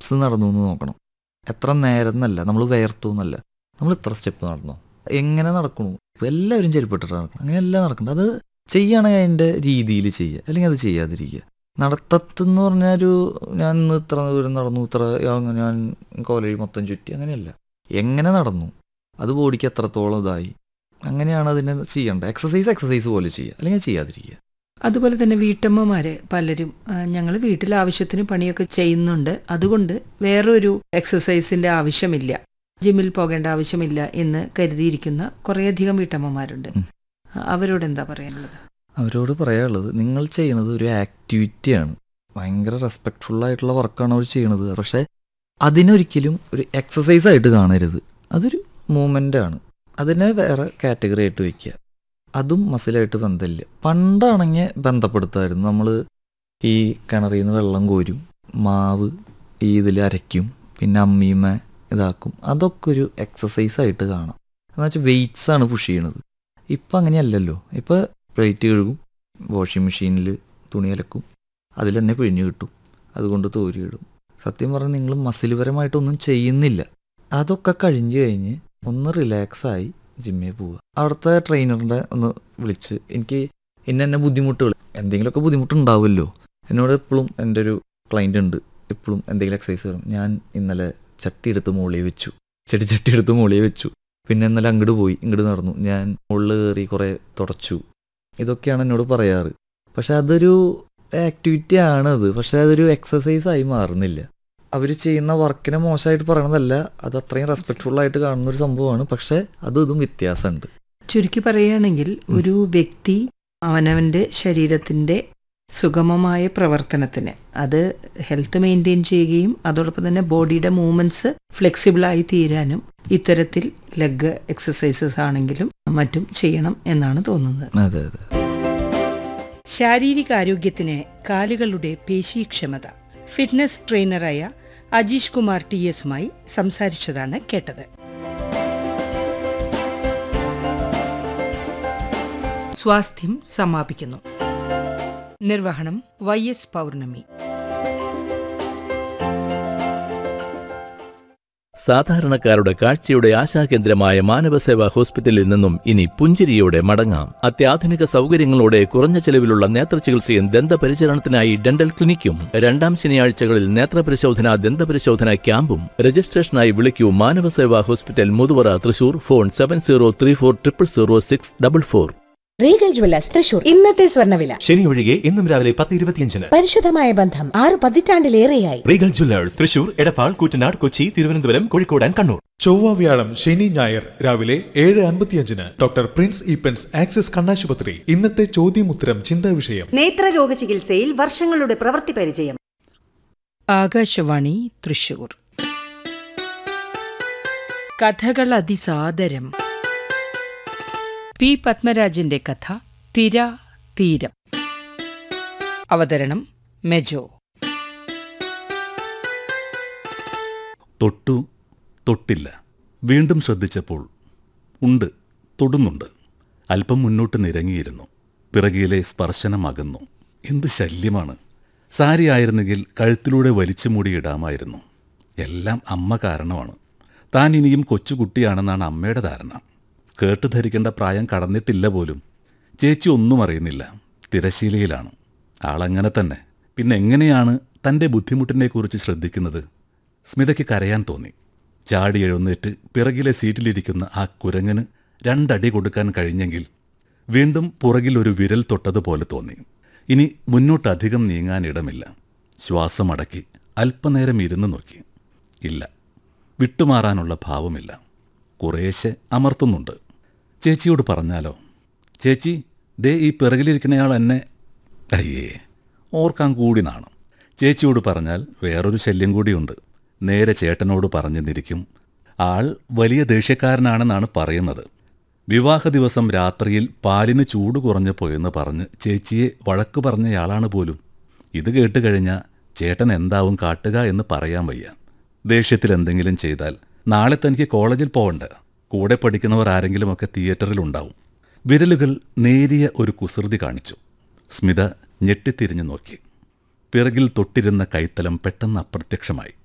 Steps നടന്നു എന്ന് നോക്കണം എത്ര നേരം എന്നല്ല നമ്മൾ വേർത്തു എന്നല്ല നമ്മൾ ഇത്ര സ്റ്റെപ്പ് നടന്നോ എങ്ങനെ നടക്കണു ഇപ്പം എല്ലാവരും ചെരുപ്പിട്ടിട്ട് നടക്കണം അങ്ങനെയല്ല നടക്കേണ്ടത് അത് ചെയ്യുകയാണെങ്കിൽ അതിൻ്റെ രീതിയിൽ ചെയ്യുക അല്ലെങ്കിൽ അത് ചെയ്യാതിരിക്കുക നടത്തത്തെന്ന് പറഞ്ഞാൽ ഒരു ഞാൻ ഇന്ന് ഇത്ര ദൂരം നടന്നു ഇത്ര അങ്ങ് ഞാൻ കോലേജ് മൊത്തം ചുറ്റി അങ്ങനെയല്ല എങ്ങനെ നടന്നു അത് ബോഡിക്ക് എത്രത്തോളം ഇതായി അങ്ങനെയാണ് അതിനെ ചെയ്യേണ്ടത് എക്സസൈസ് എക്സസൈസ് പോലെ ചെയ്യുക അല്ലെങ്കിൽ ചെയ്യാതിരിക്കുക അതുപോലെ തന്നെ വീട്ടമ്മമാര് പലരും ഞങ്ങൾ വീട്ടിൽ ആവശ്യത്തിന് പണിയൊക്കെ ചെയ്യുന്നുണ്ട് അതുകൊണ്ട് വേറൊരു എക്സസൈസിന്റെ ആവശ്യമില്ല ജിമ്മിൽ പോകേണ്ട ആവശ്യമില്ല എന്ന് കരുതിയിരിക്കുന്ന കുറേയധികം വീട്ടമ്മമാരുണ്ട് ഉം. അവരോട് എന്താ പറയാനുള്ളത് അവരോട് പറയാനുള്ളത് നിങ്ങൾ ചെയ്യുന്നത് ഒരു ആക്ടിവിറ്റിയാണ് ഭയങ്കര റെസ്പെക്ട്ഫുൾ ആയിട്ടുള്ള വർക്കാണ് അവർ ചെയ്യണത് പക്ഷേ അതിനൊരിക്കലും ഒരു എക്സസൈസ് ആയിട്ട് കാണരുത് അതൊരു മൂവ്മെൻ്റ് ആണ് അതിനെ വേറെ കാറ്റഗറി ആയിട്ട് വയ്ക്കുക അതും മസിലായിട്ട് ബന്ധമില്ല പണ്ടാണെങ്കിൽ ബന്ധപ്പെടുത്തായിരുന്നു നമ്മൾ ഈ കിണറിൽ നിന്ന് വെള്ളം കോരും മാവ് ഈ ഇതിൽ അരയ്ക്കും പിന്നെ അമ്മീമ ഇതാക്കും അതൊക്കെ ഒരു എക്സസൈസ് ആയിട്ട് കാണാം എന്ന് വെച്ചാൽ വെയ്റ്റ്സ് ആണ് പുഷ് ചെയ്യണത് ഇപ്പം അങ്ങനെയല്ലല്ലോ ഇപ്പം പ്ലേറ്റ് കഴുകും വാഷിംഗ് മെഷീനിൽ തുണി അലക്കും അതിൽ തന്നെ പിഴിഞ്ഞ് കിട്ടും അതുകൊണ്ട് തോരി ഇടും സത്യം പറഞ്ഞാൽ നിങ്ങൾ മസിൽപരമായിട്ടൊന്നും ചെയ്യുന്നില്ല അതൊക്കെ കഴിഞ്ഞ് കഴിഞ്ഞ് ഒന്ന് റിലാക്സായി ജിമ്മിൽ പോവുക അവിടുത്തെ ട്രെയിനറിൻ്റെ ഒന്ന് വിളിച്ച് എനിക്ക് ഇന്ന എന്നെ ബുദ്ധിമുട്ടുകൾ എന്തെങ്കിലുമൊക്കെ ബുദ്ധിമുട്ടുണ്ടാവുമല്ലോ എന്നോട് എപ്പോഴും എൻ്റെ ഒരു ക്ലയൻ്റ് ഉണ്ട് എപ്പോഴും എന്തെങ്കിലും എക്സസൈസ് വരും ഞാൻ ഇന്നലെ ചട്ടി എടുത്ത് മുകളിൽ വെച്ചു ചെടി ചട്ടി എടുത്ത് മുകളിൽ വെച്ചു പിന്നെ ഇന്നലെ അങ്ങോട്ട് പോയി ഇങ്ങോട്ട് നടന്നു ഞാൻ മുകളിൽ കയറി കുറേ തുടച്ചു ഇതൊക്കെയാണ് എന്നോട് പറയാറ് പക്ഷെ അതൊരു ആക്ടിവിറ്റി ആണത് പക്ഷെ അതൊരു എക്സസൈസ് ആയി മാറുന്നില്ല അവർ ചെയ്യുന്ന വർക്കിനെ മോശമായിട്ട് പറയണതല്ല അത് അത്രയും റെസ്പെക്ട്ഫുൾ ആയിട്ട് കാണുന്ന ഒരു സംഭവമാണ് പക്ഷെ അതും ഇതും വ്യത്യാസമുണ്ട് ചുരുക്കി പറയുകയാണെങ്കിൽ ഒരു വ്യക്തി അവനവൻ്റെ ശരീരത്തിൻ്റെ സുഗമമായ പ്രവർത്തനത്തിന് അത് ഹെൽത്ത് മെയിൻറ്റെയിൻ ചെയ്യുകയും അതോടൊപ്പം തന്നെ ബോഡിയുടെ മൂവ്മെൻറ്റ്സ് ഫ്ലെക്സിബിളായി തീരാനും ഇത്തരത്തിൽ ലെഗ് എക്സസൈസസ് ആണെങ്കിലും മറ്റും ചെയ്യണം എന്നാണ് തോന്നുന്നത് അതെ അതെ ശാരീരികാരോഗ്യത്തിന് കാലുകളുടെ പേശീക്ഷമത ഫിറ്റ്നസ് ട്രെയിനറായ അജീഷ് കുമാർ ടി എസുമായി സംസാരിച്ചതാണ് കേട്ടത് സ്വാസ്ഥ്യം സമാപിക്കുന്നു നിർവഹണം വൈ എസ് പൗർണമി സാധാരണക്കാരുടെ കാഴ്ചയുടെ ആശാകേന്ദ്രമായ മാനവസേവാ ഹോസ്പിറ്റലിൽ നിന്നും ഇനി പുഞ്ചിരിയോടെ മടങ്ങാം അത്യാധുനിക സൗകര്യങ്ങളോടെ കുറഞ്ഞ ചെലവിലുള്ള നേത്രചികിത്സയും ദന്തപരിചരണത്തിനായി ഡെന്റൽ ക്ലിനിക്കും രണ്ടാം ശനിയാഴ്ചകളിൽ നേത്രപരിശോധന ദന്തപരിശോധന ക്യാമ്പും രജിസ്ട്രേഷനായി വിളിക്കൂ Manavaseva hospital Muthuvara Thrissur phone seven zero three four triple zero six double four Regal jewellers Thrissur ഇന്നത്തെ സ്വർണ്ണവില ശനി ഒഴികെ ഇന്നും രാവിലെ പത്ത് ഇരുപത്തിയഞ്ചിന് പരിശുദ്ധമായ ബന്ധം ആറ് പതിറ്റാണ്ടിലേറെയായി Regal jewellers Thrissur Edappal Koottanad Kochi Thiruvananthapuram Kozhikode and Kannur ചൊവ്വ വ്യാഴം ശനി ഞായർ രാവിലെ ഏഴ് അൻപത്തിയഞ്ചിന് ഡോക്ടർ പ്രിൻസ് ഈപ്പൻസ് ആക്സിസ് കണ്ണാശുപത്രി ഇന്നത്തെ ചോദ്യമുത്തരം ചിന്താ വിഷയം നേത്രരോഗ ചികിത്സയിൽ വർഷങ്ങളുടെ പ്രവൃത്തി പരിചയം ആകാശവാണി തൃശൂർ കഥകൾ അതിസാദരം പി പത്മരാജന്റെ കഥ തിര തീരം അവതരണം മെജോ തൊട്ടു തൊട്ടില്ല വീണ്ടും ശ്രദ്ധിച്ചപ്പോൾ ഉണ്ട് തൊടുന്നുണ്ട് അല്പം മുന്നോട്ട് നിരങ്ങിയിരുന്നു പിറകിലെ സ്പർശനം അകന്നു എന്ത് ശല്യമാണ് സാരി ആയിരുന്നെങ്കിൽ കഴുത്തിലൂടെ വലിച്ചു മൂടി ഇടാമായിരുന്നു എല്ലാം അമ്മ കാരണമാണ് താൻ ഇനിയും കൊച്ചുകുട്ടിയാണെന്നാണ് അമ്മയുടെ ധാരണ സ്കേർട്ട് ധരിക്കേണ്ട പ്രായം കടന്നിട്ടില്ല പോലും ചേച്ചി ഒന്നും അറിയുന്നില്ല തിരശീലയിലാണ് ആളങ്ങനെ തന്നെ പിന്നെ എങ്ങനെയാണ് തൻ്റെ ബുദ്ധിമുട്ടിനെക്കുറിച്ച് ശ്രദ്ധിക്കുന്നത് സ്മിതയ്ക്ക് കരയാൻ തോന്നി ചാടി എഴുന്നേറ്റ് പിറകിലെ സീറ്റിലിരിക്കുന്ന ആ കുരങ്ങന് രണ്ടടി കൊടുക്കാൻ കഴിഞ്ഞെങ്കിൽ വീണ്ടും പുറകിൽ ഒരു വിരൽ തൊട്ടതുപോലെ തോന്നി ഇനി മുന്നോട്ടധികം നീങ്ങാൻ ഇടമില്ല ശ്വാസമടക്കി അല്പനേരം ഇരുന്ന് നോക്കി ഇല്ല വിട്ടുമാറാനുള്ള ഭാവമില്ല കുറേശ്ശെ അമർത്തുന്നുണ്ട് ചേച്ചിയോട് പറഞ്ഞാലോ ചേച്ചി ദേ ഈ പിറകിലിരിക്കുന്നയാൾ എന്നെ അയ്യേ ഓർക്കാൻ കൂടി നാണം ചേച്ചിയോട് പറഞ്ഞാൽ വേറൊരു ശല്യം കൂടിയുണ്ട് നേരെ ചേട്ടനോട് പറഞ്ഞെന്നിരിക്കും ആൾ വലിയ ദേഷ്യക്കാരനാണെന്നാണ് പറയുന്നത് വിവാഹ ദിവസം രാത്രിയിൽ പാലിന് ചൂട് കുറഞ്ഞപ്പോയെന്ന് പറഞ്ഞ് ചേച്ചിയെ വഴക്ക് പറഞ്ഞയാളാണ് പോലും ഇത് കേട്ട് കഴിഞ്ഞാൽ ചേട്ടൻ എന്താവും കാട്ടുക എന്ന് പറയാൻ വയ്യ ദേഷ്യത്തിൽ എന്തെങ്കിലും ചെയ്താൽ നാളെ തനിക്ക് കോളേജിൽ പോകണ്ട കൂടെ പഠിക്കുന്നവർ ആരെങ്കിലുമൊക്കെ തിയേറ്ററിലുണ്ടാവും വിരലുകൾ നേരിയ ഒരു കുസൃതി കാണിച്ചു സ്മിത ഞെട്ടിത്തിരിഞ്ഞു നോക്കി പിറകിൽ തൊട്ടിരുന്ന കൈത്തലം പെട്ടെന്ന് അപ്രത്യക്ഷമായി